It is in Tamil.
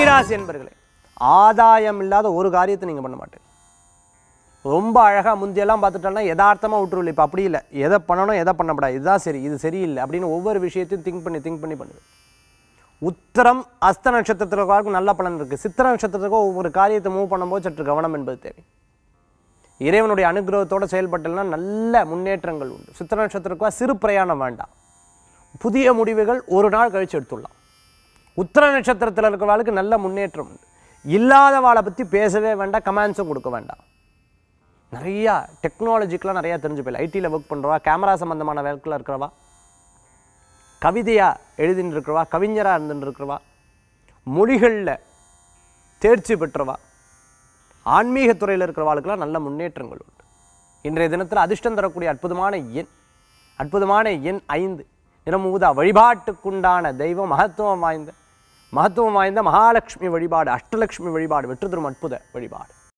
கன்னிராசி என்பர்களே ஆதாயம் இல்லாத ஒரு காரியத்தை நீங்கள் பண்ண மாட்டீங்க ரொம்ப அழகாக முந்தியெல்லாம் பார்த்துட்டோம்னா யதார்த்தமாக விட்டுருவில் இப்போ அப்படி இல்லை எதை பண்ணணும் எதை பண்ணக்கூடாது இதுதான் சரி இது சரியில்லை அப்படின்னு ஒவ்வொரு விஷயத்தையும் திங்க் பண்ணி திங்க் பண்ணி பண்ணுது உத்தரம் அஸ்த நட்சத்திரத்திற்கு நல்ல பலன் இருக்குது சித்திர நட்சத்திரத்துக்கு ஒவ்வொரு காரியத்தை மூவ் பண்ணும்போது சற்று கவனம் என்பது தேவை இறைவனுடைய அனுகிரகத்தோட செயல்பட்டல்னா நல்ல முன்னேற்றங்கள் உண்டு சித்திர நட்சத்திரத்துக்கு சிறு பிரயாணம் வேண்டாம் புதிய முடிவுகள் ஒரு நாள் கழிச்சு எடுத்துடலாம் உத்தர நட்சத்திரத்தில் இருக்கிறவாளுக்கு நல்ல முன்னேற்றம் உண்டு இல்லாதவாளை பற்றி பேசவே வேண்டாம் கமெண்ட்ஸும் கொடுக்க வேண்டாம் நிறையா டெக்னாலஜிக்கெலாம் நிறையா தெரிஞ்சு போயிடல ஐடியில் ஒர்க் பண்ணுறவா கேமரா சம்மந்தமான வேலைக்கில் இருக்கிறவா கவிதையாக எழுதின்னு இருக்கிறவா கவிஞராக இருந்துட்டு இருக்கிறவா மொழிகளில் தேர்ச்சி பெற்றவா ஆன்மீக துறையில் இருக்கிறவாளுக்கெல்லாம் நல்ல முன்னேற்றங்கள் உண்டு இன்றைய தினத்தில் அதிர்ஷ்டம் தரக்கூடிய அற்புதமான எண் அற்புதமான எண் ஐந்து நிறமூதா வழிபாட்டுக்குண்டான தெய்வம் மகத்துவம் வாய்ந்த மகத்துவம் வாய்ந்த மகாலட்சுமி வழிபாடு அஷ்டலட்சுமி வழிபாடு வெற்றி தரும் அற்புத வழிபாடு